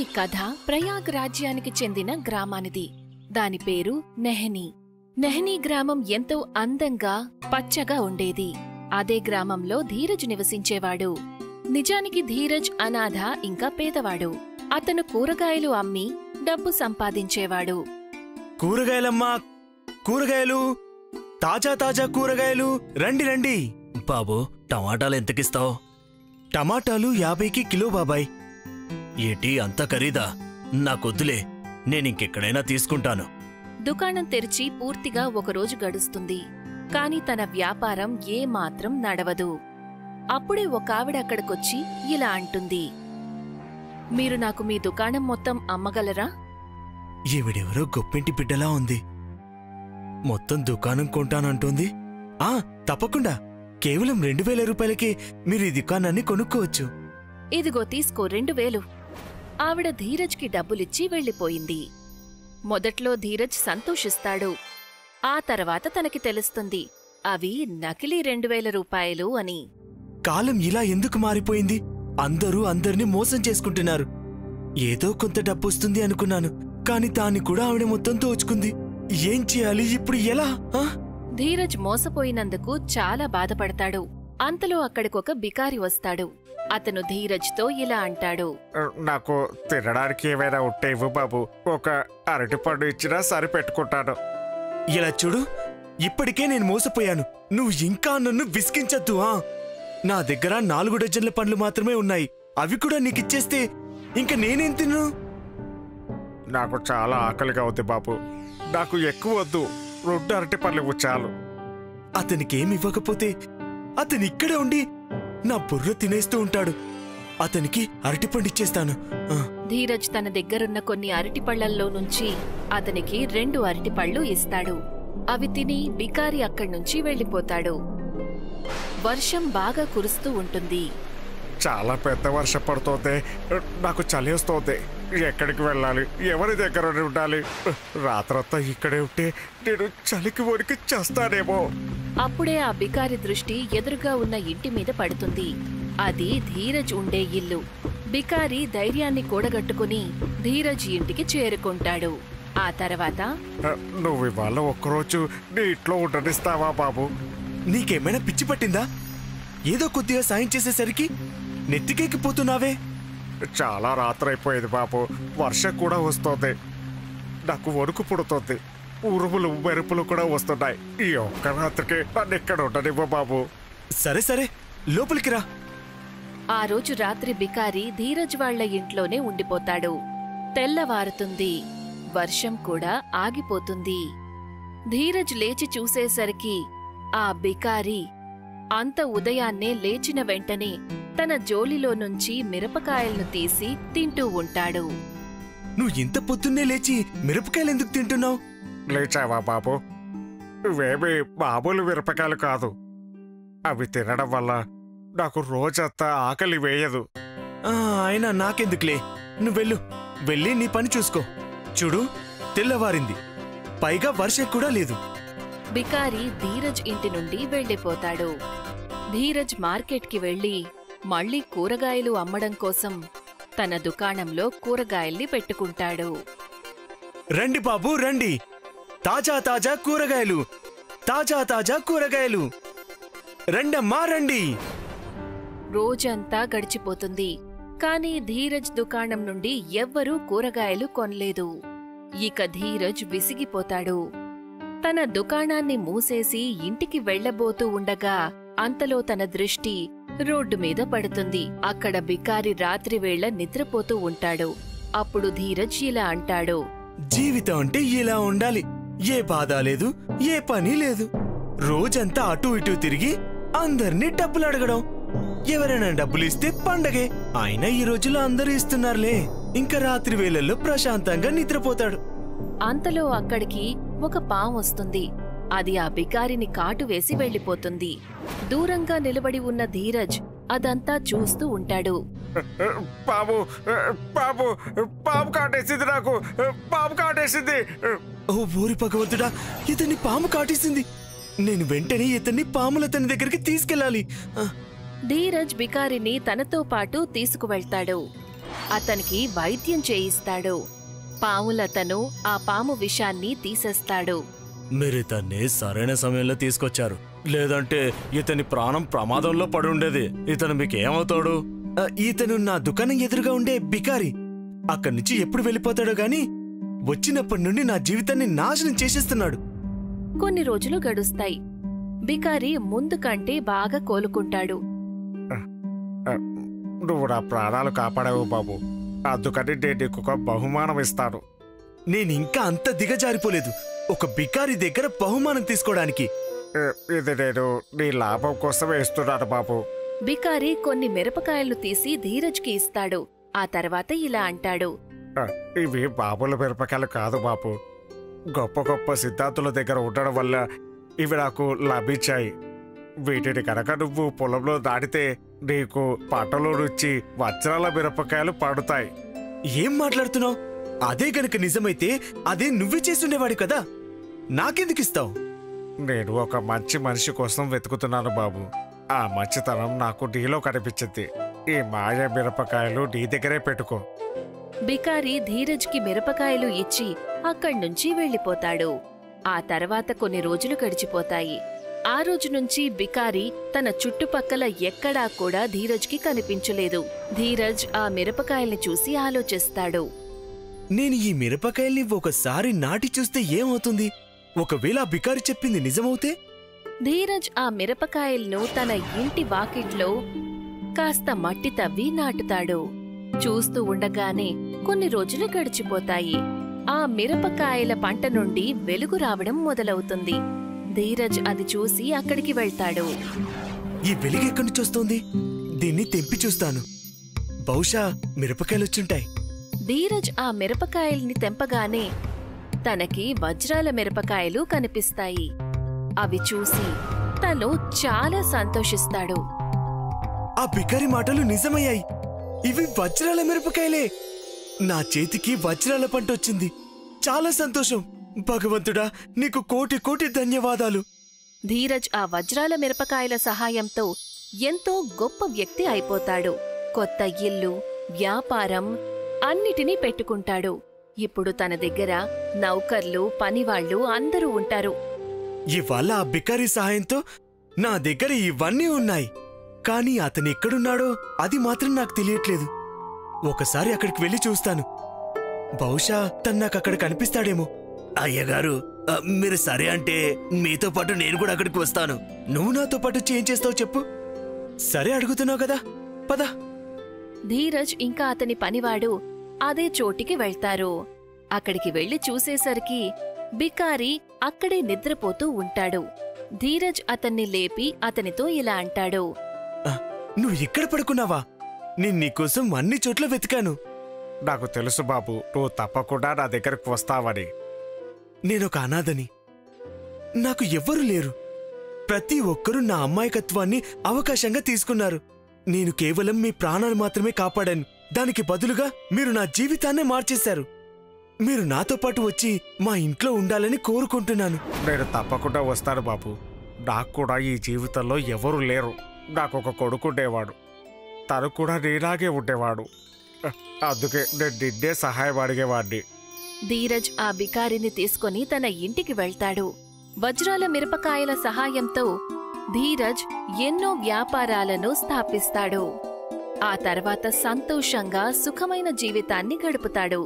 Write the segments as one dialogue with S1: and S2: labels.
S1: కథ ప్రయాగ్ రాజ్యానికి చెందిన గ్రామానిది దాని పేరు నెహనీ నెహనీ గ్రామం ఎంతో అందంగా పచ్చగా ఉండేది అదే గ్రామంలో ధీరజ్ నివసించేవాడు నిజానికి ధీరజ్ అనాథ ఇంకా పేదవాడు అతను కూరగాయలు అమ్మి డబ్బు సంపాదించేవాడు
S2: కూరగాయలమ్మా కూరగాయలు తాజా తాజా కూరగాయలు రండి రండి
S3: బాబు టమాటాలు ఎంతకిస్తావు
S2: టమాటాలు యాభైకి కిలో బాబాయ్
S3: ఏటి అంత ఖరీదా నాకొద్దులే నేనింకెక్కడైనా తీసుకుంటాను
S1: దుకాణం తెరిచి పూర్తిగా ఒకరోజు గడుస్తుంది కాని తన వ్యాపారం ఏమాత్రం నడవదు అప్పుడే ఒక ఆవిడ అక్కడికొచ్చి ఇలా అంటుంది మీరు నాకు మీ దుకాణం మొత్తం అమ్మగలరా
S2: ఈవిడెవరో గొప్పింటి బిడ్డలా ఉంది మొత్తం దుకాణం కొంటానంటోంది ఆ తప్పకుండా కేవలం రెండు వేల రూపాయలకే మీరు ఈ దుకాణాన్ని కొనుక్కోవచ్చు
S1: ఇదిగో తీసుకో రెండు వేలు ఆవిడ ధీరజ్కి డబ్బులిచ్చి వెళ్ళిపోయింది మొదట్లో ధీరజ్ సంతోషిస్తాడు ఆ తర్వాత తనకి తెలుస్తుంది అవి నకిలీ రెండు వేల రూపాయలు అని
S2: కాలం ఇలా ఎందుకు మారిపోయింది అందరూ అందరినీ మోసం చేసుకుంటున్నారు ఏదో కొంత డబ్బు వస్తుంది అనుకున్నాను కాని దాన్ని కూడా ఆవిడ మొత్తం దోచుకుంది ఏం చేయాలి ఇప్పుడు ఎలా ఆ?
S1: ధీరజ్ మోసపోయినందుకు చాలా బాధపడతాడు అంతలో అక్కడికొక బికారి వస్తాడు అతను ధీరజ్తో ఇలా అంటాడు
S4: నాకు తినడానికి ఏమైనా ఉంటే ఇవ్వు బాబు ఒక అరటిపండు ఇచ్చినా సరిపెట్టుకుంటాను
S2: ఇలా చూడు ఇప్పటికే నేను మోసపోయాను నువ్వు ఇంకా నన్ను విసిగించద్దు ఆ నా దగ్గర నాలుగు డజన్ల పండ్లు మాత్రమే ఉన్నాయి అవి కూడా నీకిచ్చేస్తే ఇంక నేనేం తిన్ను
S4: నాకు చాలా ఆకలిగా ఉంది బాబు నాకు ఎక్కువ వద్దు రెండు అరటి పళ్ళు ఇవ్వు చాలు
S2: అతనికేం ఇవ్వకపోతే అతను ఇక్కడే ఉండి నా బుర్ర తినేస్తూ ఉంటాడు అతనికి అరటిపండు ఇచ్చేస్తాను ఆ,
S1: ధీరజ్ తన దగ్గరున్న కొన్ని అరటిపళ్లల్లో నుంచి అతనికి రెండు అరటిపళ్ళు ఇస్తాడు అవి తిని బికారి అక్కడ్నుంచి వెళ్ళిపోతాడు వర్షం బాగా కురుస్తూ ఉంటుంది
S4: చాలా పెద్ద వర్షం పడుతోంది నాకు చలి వస్తోంది ఎక్కడికి వెళ్ళాలి ఎవరి దగ్గర ఉండాలి రాత్రంతా ఇక్కడే ఉంటే నేను చలికి వణికి చేస్తానేమో
S1: అప్పుడే ఆ బికారి దృష్టి ఎదురుగా ఉన్న ఇంటి మీద పడుతుంది అది ధీరజ్ ఉండే ఇల్లు బికారి ధైర్యాన్ని కూడగట్టుకుని ధీరజ్ ఇంటికి చేరుకుంటాడు ఆ తర్వాత
S4: నువ్వు ఇవాళ ఒక్కరోజు నీ ఇంట్లో ఉండనిస్తావా బాబు
S2: నీకేమైనా పిచ్చి పట్టిందా ఏదో కొద్దిగా సాయం చేసేసరికి నెత్తికెక్కిపోతున్నావే
S4: చాలా రాత్రైపోయింది బాబు వర్షం కూడా వస్తోంది నాకు వణుకు పుడుతోంది ఉరుములు మెరుపులు కూడా వస్తున్నాయి ఈ ఒక్క రాత్రికి నన్ను ఇక్కడ ఉండనివ్వ బాబు
S2: సరే సరే లోపలికి రా
S1: ఆ రోజు రాత్రి బికారి ధీరజ్ వాళ్ళ ఇంట్లోనే ఉండిపోతాడు తెల్లవారుతుంది వర్షం కూడా ఆగిపోతుంది ధీరజ్ లేచి చూసేసరికి ఆ బికారి అంత ఉదయాన్నే లేచిన వెంటనే తన జోలిలో నుంచి మిరపకాయలను తీసి తింటూ ఉంటాడు
S2: నువ్వు ఇంత పొద్దున్నే లేచి మిరపకాయలు ఎందుకు తింటున్నావు
S4: లేచావా బాబు ఇవేమి మామూలు మిరపకాయలు కాదు అవి తినడం వల్ల నాకు రోజంతా ఆకలి వేయదు
S2: ఆ, అయినా నాకెందుకులే నువ్వు వెళ్ళు వెళ్ళి నీ పని చూసుకో చూడు తెల్లవారింది పైగా వర్షం కూడా లేదు
S1: బికారి ధీరజ్ ఇంటి నుండి వెళ్ళిపోతాడు ధీరజ్ మార్కెట్కి వెళ్ళి మళ్ళీ కూరగాయలు అమ్మడం కోసం తన దుకాణంలో కూరగాయల్ని పెట్టుకుంటాడు
S2: రండి బాబు రండి తాజా తాజా కూరగాయలు తాజా తాజా కూరగాయలు రండమ్మా రండి
S1: రోజంతా గడిచిపోతుంది కాని ధీరజ్ దుకాణం నుండి ఎవ్వరూ కూరగాయలు కొనలేదు ఇక ధీరజ్ విసిగిపోతాడు తన దుకాణాన్ని మూసేసి ఇంటికి వెళ్ళబోతూ ఉండగా అంతలో తన దృష్టి రోడ్డు మీద పడుతుంది అక్కడ బికారి రాత్రివేళ నిద్రపోతూ ఉంటాడు అప్పుడు ధీరజ్ ఇలా అంటాడు
S2: జీవితం అంటే ఇలా ఉండాలి ఏ బాధ లేదు ఏ పని లేదు రోజంతా అటు ఇటు తిరిగి అందరినీ డబ్బులు అడగడం ఎవరైనా డబ్బులు ఇస్తే పండగే అయినా ఈ రోజుల్లో అందరూ ఇస్తున్నారులే ఇంకా రాత్రి వేళల్లో ప్రశాంతంగా నిద్రపోతాడు
S1: అంతలో అక్కడికి ఒక పాము వస్తుంది అది ఆ బికారిని కాటు వేసి వెళ్ళిపోతుంది దూరంగా నిలబడి ఉన్న ధీరజ్ అదంతా చూస్తూ ఉంటాడు
S4: బాబు బాబు పాము కాటేసింది నాకు పాము కాటేసింది
S2: ఓ ఊరి భగవంతుడా ఇతన్ని పాము కాటేసింది నేను వెంటనే ఇతన్ని పాములతని దగ్గరికి తీసుకెళ్ళాలి ఆ,
S1: ధీరజ్ బికారిని తనతో పాటు తీసుకువెళ్తాడు అతనికి వైద్యం చేయిస్తాడు పాములతను ఆ పాము విషాన్ని తీసేస్తాడు
S3: మీరు ఇతన్ని సరైన సమయంలో తీసుకొచ్చారు లేదంటే ఇతని ప్రాణం ప్రమాదంలో పడి ఉండేది ఇతను మీకు ఏమవుతాడు
S2: ఆ, ఇతను నా దుకాణం ఎదురుగా ఉండే బికారి అక్కడి నుంచి ఎప్పుడు వెళ్ళిపోతాడో గాని వచ్చినప్పటి నుండి నా జీవితాన్ని నాశనం చేసేస్తున్నాడు
S1: కొన్ని రోజులు గడుస్తాయి బికారి ముందు కంటే బాగా కోలుకుంటాడు
S4: నువ్వు నా ప్రాణాలు కాపాడావు బాబు అందుకని నేను నీకు ఒక బహుమానం ఇస్తాను
S2: నేనింకా అంత దిగజారిపోలేదు ఒక బికారి దగ్గర బహుమానం తీసుకోవడానికి
S4: ఏ, ఇది నేను నీ లాభం కోసమే ఇస్తున్నాను బాబు
S1: బికారి కొన్ని మిరపకాయలు తీసి ధీరజ్కి ఇస్తాడు ఆ తర్వాత ఇలా అంటాడు
S4: ఆ, ఇవి మామూలు మిరపకాయలు కాదు బాబు గొప్ప గొప్ప సిద్ధాంతుల దగ్గర ఉండడం వల్ల ఇవి నాకు లభించాయి వీటిని కనుక నువ్వు పొలంలో దాటితే నీకు పంటలో నుంచి వజ్రాల మిరపకాయలు పడుతాయి
S2: ఏం మాట్లాడుతున్నావు అదే గనుక నిజమైతే అదే నువ్వే చేస్తుండేవాడు కదా నాకెందుకిస్తావు
S4: నేను ఒక మంచి మనిషి కోసం వెతుకుతున్నాను బాబు ఆ మంచితనం నాకు నీలో కనిపించింది ఈ మాయ మిరపకాయలు నీ దగ్గరే పెట్టుకో
S1: బికారి ధీరజ్కి మిరపకాయలు ఇచ్చి అక్కడ్నుంచి వెళ్ళిపోతాడు ఆ తర్వాత కొన్ని రోజులు గడిచిపోతాయి ఆ రోజు నుంచి బికారి తన చుట్టుపక్కల ఎక్కడా కూడా ధీరజ్కి కనిపించలేదు ధీరజ్ ఆ మిరపకాయల్ని చూసి ఆలోచిస్తాడు
S2: నేను ఈ మిరపకాయల్ని ఒకసారి నాటి చూస్తే ఏమవుతుంది ఒకవేళ ఆ బికారి చెప్పింది నిజమవుతే
S1: ధీరజ్ ఆ మిరపకాయలను తన ఇంటి వాకిట్లో కాస్త మట్టి తవ్వి నాటుతాడు చూస్తూ ఉండగానే కొన్ని రోజులు గడిచిపోతాయి ఆ మిరపకాయల పంట నుండి వెలుగు రావడం మొదలవుతుంది ధీరజ్ అది చూసి అక్కడికి వెళ్తాడు
S2: ఈ వెలుగు ఎక్కడి నుంచి వస్తోంది దీన్ని తెంపి చూస్తాను బహుశా మిరపకాయలొచ్చుంటాయి
S1: ధీరజ్ ఆ మిరపకాయల్ని తెంపగానే తనకి వజ్రాల మిరపకాయలు కనిపిస్తాయి అవి చూసి తను చాలా సంతోషిస్తాడు
S2: ఆ బికారి మాటలు నిజమయ్యాయి ఇవి వజ్రాల మిరపకాయలే నా చేతికి వజ్రాల పంట వచ్చింది చాలా సంతోషం భగవంతుడా నీకు కోటి కోటి ధన్యవాదాలు
S1: ధీరజ్ ఆ వజ్రాల మిరపకాయల సహాయంతో ఎంతో గొప్ప వ్యక్తి అయిపోతాడు కొత్త ఇల్లు వ్యాపారం అన్నిటినీ పెట్టుకుంటాడు ఇప్పుడు తన దగ్గర నౌకర్లు పనివాళ్లు అందరూ ఉంటారు
S2: ఇవాళ ఆ బికారి సహాయంతో నా దగ్గర ఇవన్నీ ఉన్నాయి కానీ అతను ఎక్కడున్నాడో అది మాత్రం నాకు తెలియట్లేదు ఒకసారి అక్కడికి వెళ్ళి చూస్తాను బహుశా తను నాకు అక్కడ కనిపిస్తాడేమో
S3: అయ్యగారు ఆ, మీరు సరే అంటే మీతో పాటు నేను కూడా అక్కడికి వస్తాను
S2: నువ్వు నాతో పాటు వచ్చి ఏం చేస్తావు చెప్పు సరే అడుగుతున్నావు కదా పద
S1: ధీరజ్ ఇంకా అతని పనివాడు అదే చోటికి వెళ్తారు అక్కడికి వెళ్లి చూసేసరికి బికారి అక్కడే నిద్రపోతూ ఉంటాడు ధీరజ్ అతన్ని లేపి అతనితో ఇలా అంటాడు
S2: ఆ, నువ్వు ఇక్కడ పడుకున్నావా నేను నీకోసం అన్ని చోట్ల వెతికాను
S4: నాకు తెలుసు బాబు నువ్వు తప్పకుండా నా దగ్గరకు వస్తావని
S2: నేనొక అనాథని నాకు ఎవ్వరూ లేరు ప్రతి ఒక్కరూ నా అమ్మాయికత్వాన్ని అవకాశంగా తీసుకున్నారు నేను కేవలం మీ ప్రాణాలు మాత్రమే కాపాడాను దానికి బదులుగా మీరు నా జీవితాన్నే మార్చేశారు మీరు నాతో పాటు వచ్చి మా ఇంట్లో ఉండాలని కోరుకుంటున్నాను
S4: నేను తప్పకుండా వస్తాను బాబు నాకు కూడా ఈ జీవితంలో ఎవరు లేరు నాకు ఒక కొడుకు ఉండేవాడు తను కూడా నీలాగే ఉండేవాడు అందుకే నేను నిన్నే సహాయం అడిగేవాడిని
S1: ధీరజ్ ఆ బికారిని తీసుకొని తన ఇంటికి వెళ్తాడు వజ్రాల మిరపకాయల సహాయంతో ధీరజ్ ఎన్నో వ్యాపారాలను స్థాపిస్తాడు ఆ తర్వాత సంతోషంగా సుఖమైన జీవితాన్ని గడుపుతాడు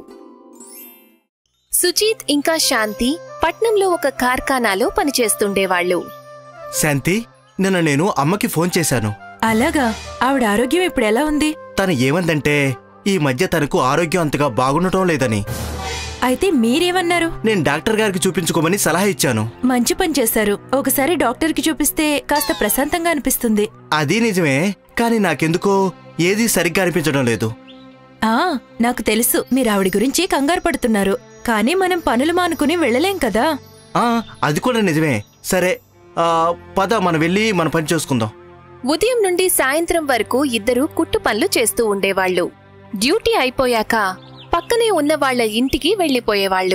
S1: సుజీత్ ఇంకా శాంతి పట్నంలో ఒక కార్ఖానాలో పనిచేస్తుండేవాళ్ళు
S5: శాంతి నిన్న నేను అమ్మకి ఫోన్ చేశాను
S6: అలాగా ఆవిడ ఆరోగ్యం ఇప్పుడు ఎలా ఉంది
S5: తను ఏమందంటే ఈ మధ్య తనకు ఆరోగ్యం అంతగా బాగుండటం లేదని
S6: అయితే మీరేమన్నారు
S5: నేను డాక్టర్ గారికి చూపించుకోమని సలహా ఇచ్చాను
S6: మంచి పని చేశారు ఒకసారి డాక్టర్కి చూపిస్తే కాస్త ప్రశాంతంగా అనిపిస్తుంది
S5: అది నిజమే కానీ నాకెందుకో ఏదీ సరిగ్గా అనిపించడం లేదు
S6: ఆ నాకు తెలుసు మీరు ఆవిడ గురించి కంగారు పడుతున్నారు కానీ మనం పనులు మానుకుని వెళ్ళలేం కదా
S5: ఆ అది కూడా నిజమే సరే ఆ, పద మనం వెళ్ళి మన పని చూసుకుందాం
S1: ఉదయం నుండి సాయంత్రం వరకు ఇద్దరూ కుట్టు పనులు చేస్తూ ఉండేవాళ్ళు డ్యూటీ అయిపోయాక పక్కనే ఉన్న వాళ్ళ ఇంటికి వెళ్లిపోయేవాళ్ళు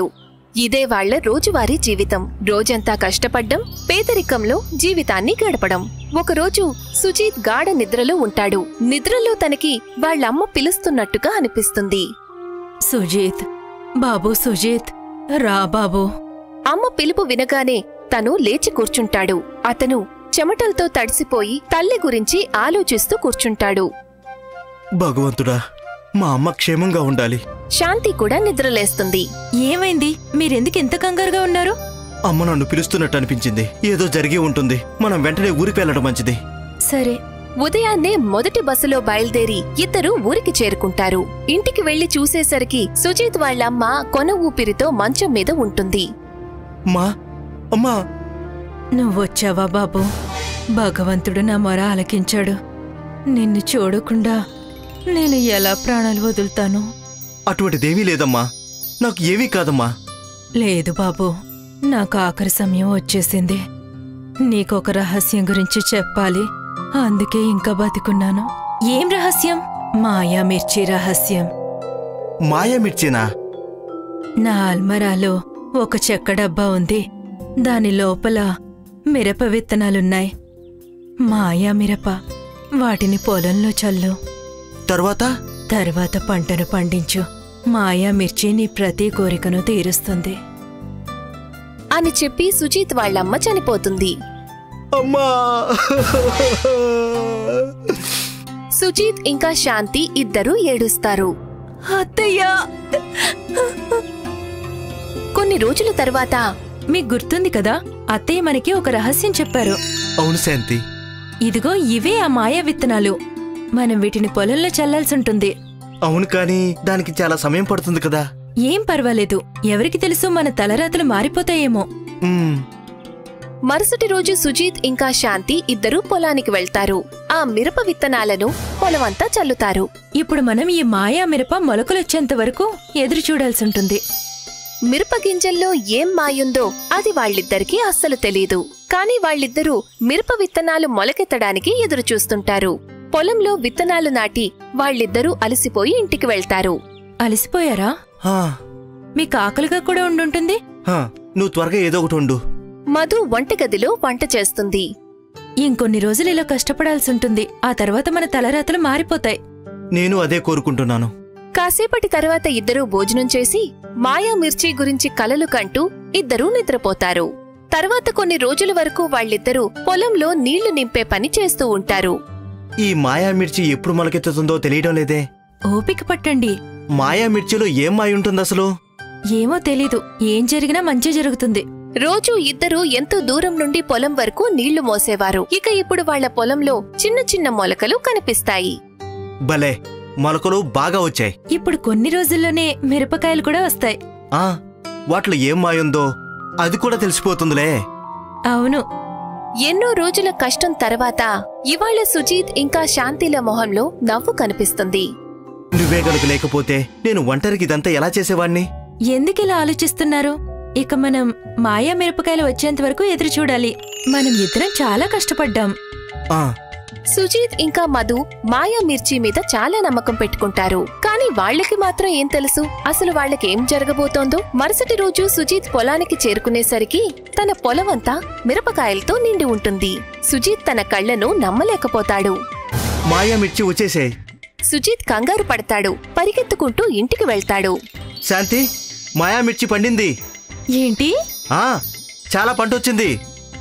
S1: ఇదే వాళ్ళ రోజువారీ జీవితం రోజంతా కష్టపడ్డం పేదరికంలో జీవితాన్ని గడపడం ఒకరోజు సుజీత్ గాఢ నిద్రలో ఉంటాడు నిద్రలో తనకి వాళ్ళమ్మ పిలుస్తున్నట్టుగా అనిపిస్తుంది
S6: సుజీత్ బాబు సుజీత్ రా బాబు
S1: అమ్మ పిలుపు వినగానే తను లేచి కూర్చుంటాడు అతను చెమటలతో తడిసిపోయి తల్లి గురించి ఆలోచిస్తూ కూర్చుంటాడు
S5: భగవంతుడా మా అమ్మ క్షేమంగా ఉండాలి
S1: శాంతి కూడా నిద్రలేస్తుంది
S6: ఏమైంది మీరెందుకు ఇంత కంగారుగా ఉన్నారు
S5: అమ్మ నన్ను పిలుస్తున్నట్టు అనిపించింది ఏదో జరిగి ఉంటుంది మనం వెంటనే ఊరికి వెళ్ళడం మంచిది
S6: సరే
S1: ఉదయాన్నే మొదటి బస్సులో బయలుదేరి ఇద్దరు ఊరికి చేరుకుంటారు ఇంటికి వెళ్లి చూసేసరికి సుజీత్ వాళ్ళమ్మ కొన ఊపిరితో మంచం మీద ఉంటుంది
S5: మా అమ్మా
S6: నువ్వొచ్చావా బాబు భగవంతుడు నా మొర ఆలకించాడు నిన్ను చూడకుండా నేను ఎలా ప్రాణాలు వదులుతాను
S5: అటువంటిదేమీ లేదమ్మా నాకు ఏమీ కాదమ్మా
S6: లేదు బాబు నాకు ఆఖరి సమయం వచ్చేసింది నీకొక రహస్యం గురించి చెప్పాలి అందుకే ఇంకా బతికున్నాను ఏం రహస్యం మాయా మిర్చి రహస్యం
S5: మాయా మిర్చినా
S6: నా అల్మరాలో ఒక చెక్క డబ్బా ఉంది దాని లోపల మిరప విత్తనాలున్నాయి మాయా మిరప వాటిని పొలంలో చల్లు
S5: తర్వాత
S6: తర్వాత పంటను పండించు మాయా మిర్చి నీ ప్రతి కోరికను తీరుస్తుంది
S1: అని చెప్పి సుజీత్ వాళ్ళమ్మ చనిపోతుంది
S5: అమ్మా
S1: సుజీత్ ఇంకా శాంతి ఇద్దరూ ఏడుస్తారు
S6: అత్తయ్యా
S1: కొన్ని రోజుల తర్వాత
S6: మీకు గుర్తుంది కదా అత్తయ్య మనకి ఒక రహస్యం చెప్పారు
S5: అవును శాంతి
S6: ఇదిగో ఇవే ఆ మాయా విత్తనాలు మనం వీటిని పొలంలో చల్లాల్సి ఉంటుంది
S5: అవును కానీ దానికి చాలా సమయం పడుతుంది కదా
S6: ఏం పర్వాలేదు ఎవరికి తెలుసు మన తలరాతలు మారిపోతాయేమో
S5: మ్మ్.
S1: మరుసటి రోజు సుజీత్ ఇంకా శాంతి ఇద్దరూ పొలానికి వెళ్తారు ఆ మిరప విత్తనాలను పొలమంతా చల్లుతారు
S6: ఇప్పుడు మనం ఈ మాయా మిరప మొలకలొచ్చేంత వరకు ఎదురు చూడాల్సి ఉంటుంది
S1: మిరప గింజల్లో ఏం మాయుందో అది వాళ్ళిద్దరికీ అస్సలు తెలీదు కాని వాళ్ళిద్దరూ మిరప విత్తనాలు మొలకెత్తడానికి ఎదురు చూస్తుంటారు పొలంలో విత్తనాలు నాటి వాళ్ళిద్దరూ అలసిపోయి ఇంటికి వెళ్తారు
S6: అలసిపోయారా
S5: హా,
S6: మీకు ఆకలిగా కూడా ఉండుంటుంది
S5: హా, నువ్వు త్వరగా ఏదో ఒకటి ఉండు
S1: మధు వంటగదిలో వంట చేస్తుంది
S6: ఇంకొన్ని రోజులు ఇలా కష్టపడాల్సి ఉంటుంది ఆ తర్వాత మన తలరాతలు మారిపోతాయి
S5: నేను అదే కోరుకుంటున్నాను
S1: కాసేపటి తర్వాత ఇద్దరూ భోజనం చేసి మాయా మిర్చి గురించి కలలు కంటూ ఇద్దరూ నిద్రపోతారు తర్వాత కొన్ని రోజుల వరకు వాళ్ళిద్దరూ పొలంలో నీళ్లు నింపే పని చేస్తూ ఉంటారు
S5: ఈ మాయా మిర్చి ఎప్పుడు మొలకెత్తుతుందో తెలియడం లేదే
S6: ఓపిక పట్టండి
S5: మాయా మిర్చిలో ఏం మాయ ఉంటుంది అసలు
S6: ఏమో తెలీదు ఏం జరిగినా మంచి జరుగుతుంది
S1: రోజూ ఇద్దరూ ఎంతో దూరం నుండి పొలం వరకు నీళ్లు మోసేవారు ఇక ఇప్పుడు వాళ్ళ పొలంలో చిన్న చిన్న మొలకలు కనిపిస్తాయి
S5: భలే మొలకలు బాగా వచ్చాయి
S6: ఇప్పుడు కొన్ని రోజుల్లోనే మిరపకాయలు కూడా వస్తాయి
S5: ఆ వాటిలో ఏం మాయుందో అది కూడా తెలిసిపోతుందిలే
S6: అవును
S1: ఎన్నో రోజుల కష్టం తర్వాత ఇవాళ సుజీత్ ఇంకా శాంతిల మొహంలో నవ్వు కనిపిస్తుంది
S5: నువ్వే గనుక లేకపోతే నేను ఒంటరికి ఇదంతా ఎలా చేసేవాణ్ణి
S6: ఎందుకిలా ఆలోచిస్తున్నారు ఇక మనం మాయా మిరపకాయలు వచ్చేంత వరకు ఎదురు చూడాలి మనం ఇద్దరం చాలా కష్టపడ్డాం
S5: ఆ
S1: సుజీత్ ఇంకా మధు మాయా మిర్చి మీద చాలా నమ్మకం పెట్టుకుంటారు కానీ వాళ్ళకి మాత్రం ఏం తెలుసు అసలు వాళ్ళకేం జరగబోతోందో మరుసటి రోజు సుజీత్ పొలానికి చేరుకునేసరికి తన పొలమంతా మిరపకాయలతో నిండి ఉంటుంది సుజీత్ తన కళ్ళను నమ్మలేకపోతాడు
S5: మాయా మిర్చి వచ్చేసాయి
S1: సుజీత్ కంగారు పడతాడు పరిగెత్తుకుంటూ ఇంటికి వెళ్తాడు
S5: శాంతి మాయా మిర్చి పండింది
S6: ఏంటి
S5: ఆ చాలా పంట వచ్చింది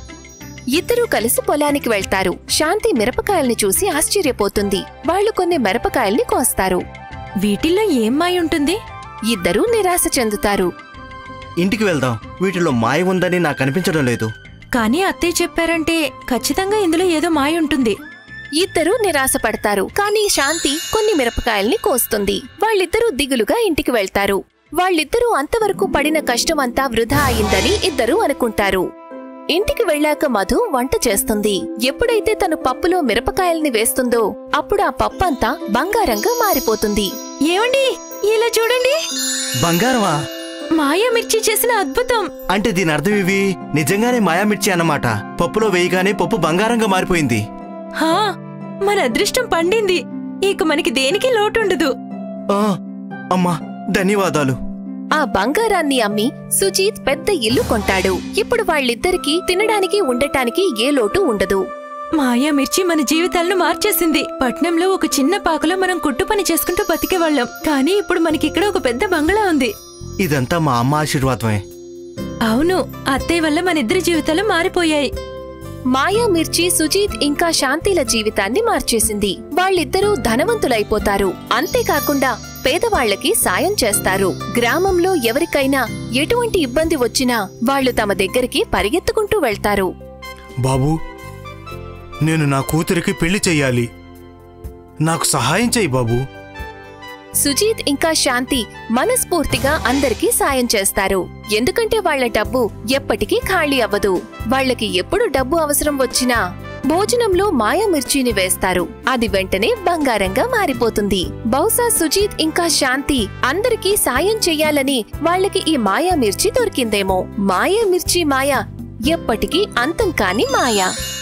S1: ఇద్దరూ కలిసి పొలానికి వెళ్తారు శాంతి మిరపకాయల్ని చూసి ఆశ్చర్యపోతుంది వాళ్ళు కొన్ని మిరపకాయల్ని కోస్తారు
S6: వీటిల్లో ఏం మాయ ఉంటుంది
S1: ఇద్దరూ నిరాశ చెందుతారు
S5: ఇంటికి వెళ్దాం వీటిలో మాయ ఉందని నాకు అనిపించడం లేదు
S6: కానీ అత్తయ్య చెప్పారంటే ఖచ్చితంగా ఇందులో ఏదో మాయ ఉంటుంది
S1: ఇద్దరూ నిరాశపడతారు కానీ శాంతి కొన్ని మిరపకాయల్ని కోస్తుంది వాళ్ళిద్దరూ దిగులుగా ఇంటికి వెళ్తారు వాళ్ళిద్దరూ అంతవరకు పడిన కష్టమంతా వృధా అయిందని ఇద్దరూ అనుకుంటారు ఇంటికి వెళ్ళాక మధు వంట చేస్తుంది ఎప్పుడైతే తను పప్పులో మిరపకాయల్ని వేస్తుందో అప్పుడు ఆ పప్పంతా బంగారంగా మారిపోతుంది
S6: ఏమండి ఇలా చూడండి
S5: బంగారమా
S6: మాయా మిర్చి చేసిన అద్భుతం
S5: అంటే దీని అర్థం ఇవి నిజంగానే మాయా మిర్చి అన్నమాట పప్పులో వేయగానే పప్పు బంగారంగా మారిపోయింది
S6: హా మన అదృష్టం పండింది ఇక మనకి దేనికి లోటుండదు
S5: ఆ అమ్మా ధన్యవాదాలు
S1: ఆ బంగారాన్ని అమ్మి సుజీత్ పెద్ద ఇల్లు కొంటాడు ఇప్పుడు వాళ్ళిద్దరికీ తినడానికి ఉండటానికి ఏ లోటు ఉండదు
S6: మాయా మిర్చి మన జీవితాలను మార్చేసింది పట్నంలో ఒక చిన్న పాకలో మనం కుట్టు పని చేసుకుంటూ బతికేవాళ్ళం కానీ ఇప్పుడు మనకిక్కడ ఒక పెద్ద బంగ్లా ఉంది
S5: ఇదంతా మా అమ్మ ఆశీర్వాదమే
S6: అవును అత్తయ్య వల్ల మన ఇద్దరి జీవితాలు మారిపోయాయి
S1: మాయా మిర్చి సుజీత్ ఇంకా శాంతిల జీవితాన్ని మార్చేసింది వాళ్ళిద్దరూ ధనవంతులైపోతారు అంతేకాకుండా పేదవాళ్లకి సాయం చేస్తారు గ్రామంలో ఎవరికైనా ఎటువంటి ఇబ్బంది వచ్చినా వాళ్ళు తమ దగ్గరికి పరిగెత్తుకుంటూ వెళ్తారు
S5: బాబు నేను నా కూతురికి పెళ్లి చెయ్యాలి నాకు సహాయం చెయ్యి బాబు
S1: సుజీత్ ఇంకా శాంతి మనస్ఫూర్తిగా అందరికీ సాయం చేస్తారు ఎందుకంటే వాళ్ళ డబ్బు ఎప్పటికీ ఖాళీ అవ్వదు వాళ్ళకి ఎప్పుడు డబ్బు అవసరం వచ్చినా భోజనంలో మాయా మిర్చిని వేస్తారు అది వెంటనే బంగారంగా మారిపోతుంది బహుశా సుజీత్ ఇంకా శాంతి అందరికీ సాయం చెయ్యాలని వాళ్ళకి ఈ మాయా మిర్చి దొరికిందేమో మాయా మిర్చి మాయ ఎప్పటికీ అంతం కాని మాయ